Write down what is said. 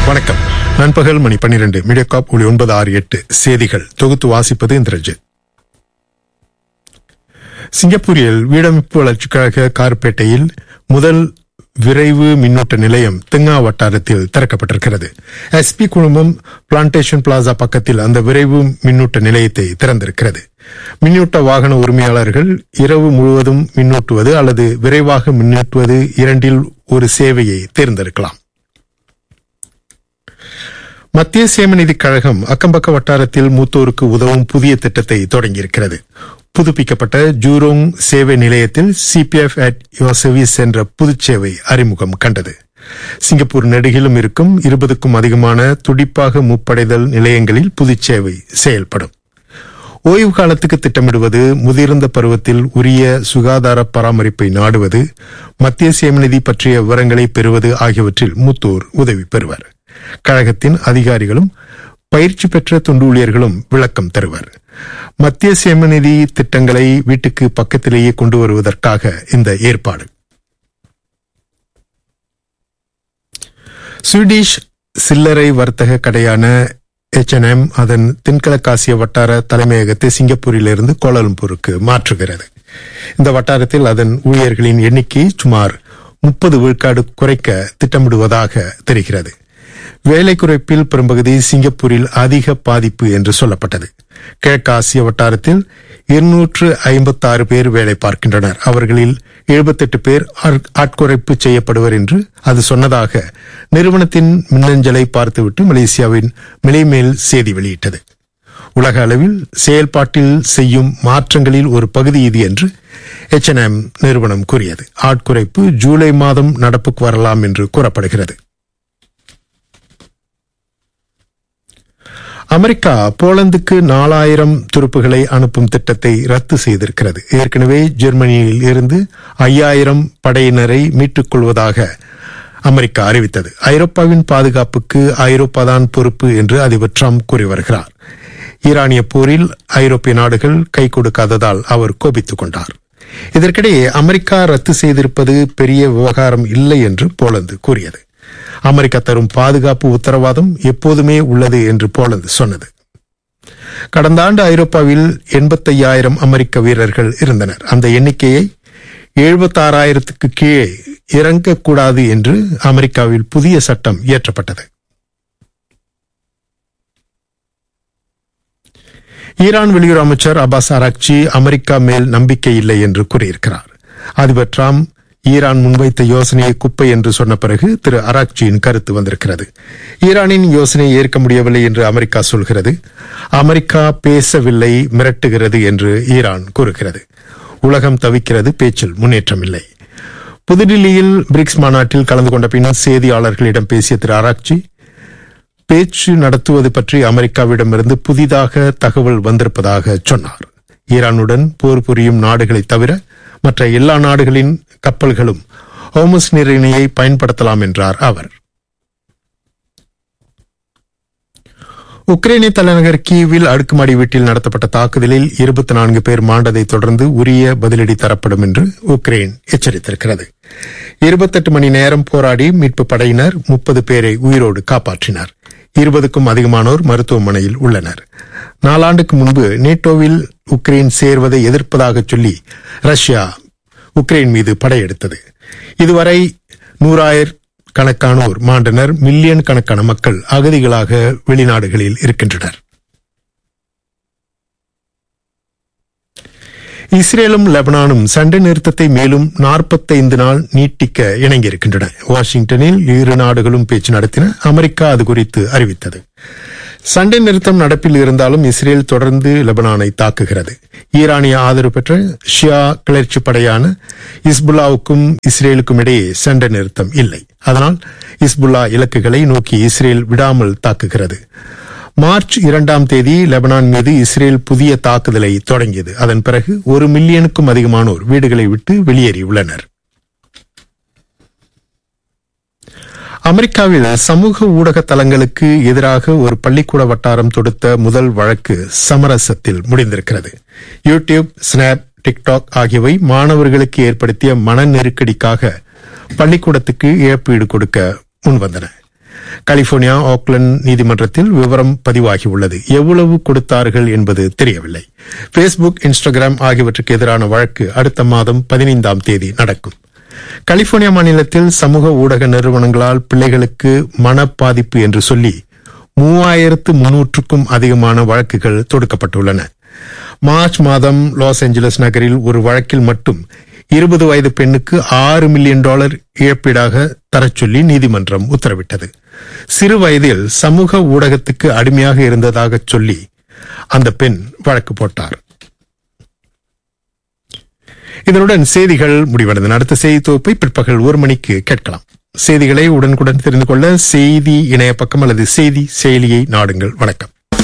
வணக்கம் நண்பகல் மணி பன்னிரண்டு மீடியாகாப் ஒளி ஒன்பது ஆறு எட்டு செய்திகள் தொகுத்து வாசிப்பது இந்திரஜித் சிங்கப்பூரில் வீடமைப்பு வளர்ச்சிக் கழக கார்பேட்டையில் முதல் விரைவு மின்னோட்ட நிலையம் தெங்கா வட்டாரத்தில் திறக்கப்பட்டிருக்கிறது எஸ்பி குழுமம் பிளான்டேஷன் பிளாசா பக்கத்தில் அந்த விரைவு மின்னூட்ட நிலையத்தை திறந்திருக்கிறது மின்னூட்ட வாகன உரிமையாளர்கள் இரவு முழுவதும் மின்னூட்டுவது அல்லது விரைவாக மின்னூட்டுவது இரண்டில் ஒரு சேவையை தேர்ந்தெடுக்கலாம் மத்திய சேமநிதி கழகம் அக்கம்பக்க வட்டாரத்தில் மூத்தோருக்கு உதவும் புதிய திட்டத்தை தொடங்கியிருக்கிறது புதுப்பிக்கப்பட்ட ஜூரோங் சேவை நிலையத்தில் சிபிஎஃப் அட் யோர் சர்வீஸ் என்ற புதுச் சேவை அறிமுகம் கண்டது சிங்கப்பூர் நெடுகிலும் இருக்கும் இருபதுக்கும் அதிகமான துடிப்பாக முப்படைதல் நிலையங்களில் புதுச் சேவை செயல்படும் ஓய்வு காலத்துக்கு திட்டமிடுவது முதிர்ந்த பருவத்தில் உரிய சுகாதார பராமரிப்பை நாடுவது மத்திய சேமநிதி பற்றிய விவரங்களை பெறுவது ஆகியவற்றில் மூத்தோர் உதவி பெறுவர் கழகத்தின் அதிகாரிகளும் பயிற்சி பெற்ற தொண்டு ஊழியர்களும் விளக்கம் தருவர் மத்திய சேமநிதி திட்டங்களை வீட்டுக்கு பக்கத்திலேயே கொண்டு வருவதற்காக இந்த ஏற்பாடு ஸ்வீடிஷ் சில்லறை வர்த்தக கடையான எச்என்எம் அதன் தென்கிழக்காசிய வட்டார தலைமையகத்தை சிங்கப்பூரிலிருந்து கோலாலம்பூருக்கு மாற்றுகிறது இந்த வட்டாரத்தில் அதன் ஊழியர்களின் எண்ணிக்கை சுமார் முப்பது விழுக்காடு குறைக்க திட்டமிடுவதாக தெரிகிறது வேலை குறைப்பில் பெரும்பகுதி சிங்கப்பூரில் அதிக பாதிப்பு என்று சொல்லப்பட்டது கிழக்கு ஆசிய வட்டாரத்தில் இருநூற்று ஐம்பத்தி ஆறு பேர் வேலை பார்க்கின்றனர் அவர்களில் எழுபத்தெட்டு பேர் ஆட்குறைப்பு செய்யப்படுவர் என்று அது சொன்னதாக நிறுவனத்தின் மின்னஞ்சலை பார்த்துவிட்டு மலேசியாவின் மிலைமேல் செய்தி வெளியிட்டது உலக அளவில் செயல்பாட்டில் செய்யும் மாற்றங்களில் ஒரு பகுதி இது என்று எச்என்எம் நிறுவனம் கூறியது ஆட்குறைப்பு ஜூலை மாதம் நடப்புக்கு வரலாம் என்று கூறப்படுகிறது அமெரிக்கா போலந்துக்கு நாலாயிரம் துருப்புகளை அனுப்பும் திட்டத்தை ரத்து செய்திருக்கிறது ஏற்கனவே ஜெர்மனியில் இருந்து ஐயாயிரம் படையினரை மீட்டுக் கொள்வதாக அமெரிக்கா அறிவித்தது ஐரோப்பாவின் பாதுகாப்புக்கு ஐரோப்பாதான் பொறுப்பு என்று அதிபர் ட்ரம்ப் கூறி வருகிறார் ஈரானிய போரில் ஐரோப்பிய நாடுகள் கை கொடுக்காததால் அவர் கோபித்துக் கொண்டார் இதற்கிடையே அமெரிக்கா ரத்து செய்திருப்பது பெரிய விவகாரம் இல்லை என்று போலந்து கூறியது அமெரிக்கா தரும் பாதுகாப்பு உத்தரவாதம் எப்போதுமே உள்ளது என்று போலந்து சொன்னது கடந்த ஆண்டு ஐரோப்பாவில் எண்பத்தையாயிரம் அமெரிக்க வீரர்கள் இருந்தனர் அந்த எண்ணிக்கையை எழுபத்தாறாயிரத்துக்கு கீழே இறங்கக்கூடாது என்று அமெரிக்காவில் புதிய சட்டம் இயற்றப்பட்டது ஈரான் வெளியுறவு அமைச்சர் அபாஸ் அராக்சி அமெரிக்கா மேல் நம்பிக்கை இல்லை என்று கூறியிருக்கிறார் அதிபர் டிரம்ப் ஈரான் முன்வைத்த யோசனையை குப்பை என்று சொன்ன பிறகு திரு அராக்சியின் கருத்து வந்திருக்கிறது ஈரானின் யோசனையை ஏற்க முடியவில்லை என்று அமெரிக்கா சொல்கிறது அமெரிக்கா பேசவில்லை மிரட்டுகிறது என்று ஈரான் கூறுகிறது உலகம் தவிக்கிறது பேச்சில் முன்னேற்றம் இல்லை புதுடில்லியில் பிரிக்ஸ் மாநாட்டில் கலந்து கொண்ட பின் செய்தியாளர்களிடம் பேசிய திரு அராக்சி பேச்சு நடத்துவது பற்றி அமெரிக்காவிடமிருந்து புதிதாக தகவல் வந்திருப்பதாக சொன்னார் ஈரானுடன் போர் புரியும் நாடுகளை தவிர மற்ற எல்லா நாடுகளின் கப்பல்களும் ஹோமஸ் நீரிணையை பயன்படுத்தலாம் என்றார் அவர் உக்ரைனிய தலைநகர் கீவில் அடுக்குமாடி வீட்டில் நடத்தப்பட்ட தாக்குதலில் இருபத்தி நான்கு பேர் மாண்டதை தொடர்ந்து உரிய பதிலடி தரப்படும் என்று உக்ரைன் எச்சரித்திருக்கிறது இருபத்தெட்டு மணி நேரம் போராடி மீட்பு படையினர் முப்பது பேரை உயிரோடு காப்பாற்றினர் இருபதுக்கும் அதிகமானோர் மருத்துவமனையில் உள்ளனர் நாலாண்டுக்கு முன்பு நேட்டோவில் உக்ரைன் சேர்வதை எதிர்ப்பதாக சொல்லி ரஷ்யா உக்ரைன் மீது படையெடுத்தது இதுவரை நூறாயிர கணக்கானோர் மாண்டனர் மில்லியன் கணக்கான மக்கள் அகதிகளாக வெளிநாடுகளில் இருக்கின்றனர் இஸ்ரேலும் லெபனானும் சண்டை நிறுத்தத்தை மேலும் நாற்பத்தைந்து நாள் நீட்டிக்க இணங்கியிருக்கின்றன வாஷிங்டனில் இரு நாடுகளும் பேச்சு நடத்தின அமெரிக்கா அது குறித்து அறிவித்தது சண்டை நிறுத்தம் நடப்பில் இருந்தாலும் இஸ்ரேல் தொடர்ந்து லெபனானை தாக்குகிறது ஈரானிய ஆதரவு பெற்ற ஷியா கிளர்ச்சி படையான இஸ்புல்லாவுக்கும் இஸ்ரேலுக்கும் இடையே சண்டை நிறுத்தம் இல்லை அதனால் இஸ்புல்லா இலக்குகளை நோக்கி இஸ்ரேல் விடாமல் தாக்குகிறது மார்ச் இரண்டாம் தேதி லெபனான் மீது இஸ்ரேல் புதிய தாக்குதலை தொடங்கியது அதன் பிறகு ஒரு மில்லியனுக்கும் அதிகமானோர் வீடுகளை விட்டு வெளியேறியுள்ளனர் அமெரிக்காவில் சமூக ஊடக தளங்களுக்கு எதிராக ஒரு பள்ளிக்கூட வட்டாரம் தொடுத்த முதல் வழக்கு சமரசத்தில் முடிந்திருக்கிறது யூடியூப் ஸ்னாப் டிக்டாக் ஆகியவை மாணவர்களுக்கு ஏற்படுத்திய மன நெருக்கடிக்காக பள்ளிக்கூடத்துக்கு இழப்பீடு கொடுக்க முன்வந்தன கலிபோர்னியா ஆக்லண்ட் நீதிமன்றத்தில் விவரம் பதிவாகியுள்ளது எவ்வளவு கொடுத்தார்கள் என்பது தெரியவில்லை பேஸ்புக் இன்ஸ்டாகிராம் ஆகியவற்றுக்கு எதிரான வழக்கு அடுத்த மாதம் பதினைந்தாம் தேதி நடக்கும் கலிபோர்னியா மாநிலத்தில் சமூக ஊடக நிறுவனங்களால் பிள்ளைகளுக்கு மன பாதிப்பு என்று சொல்லி மூவாயிரத்து முன்னூற்றுக்கும் அதிகமான வழக்குகள் தொடுக்கப்பட்டுள்ளன மார்ச் மாதம் லாஸ் ஏஞ்சலஸ் நகரில் ஒரு வழக்கில் மட்டும் இருபது வயது பெண்ணுக்கு ஆறு மில்லியன் டாலர் இழப்பீடாக தரச் சொல்லி நீதிமன்றம் உத்தரவிட்டது சிறு வயதில் சமூக ஊடகத்துக்கு அடிமையாக இருந்ததாக சொல்லி அந்த பெண் வழக்கு போட்டார் இதனுடன் செய்திகள் முடிவடைந்தன அடுத்த செய்தி தொகுப்பை பிற்பகல் ஒரு மணிக்கு கேட்கலாம் செய்திகளை உடனுக்குடன் தெரிந்து கொள்ள செய்தி இணைய பக்கம் அல்லது செய்தி செயலியை நாடுங்கள் வணக்கம்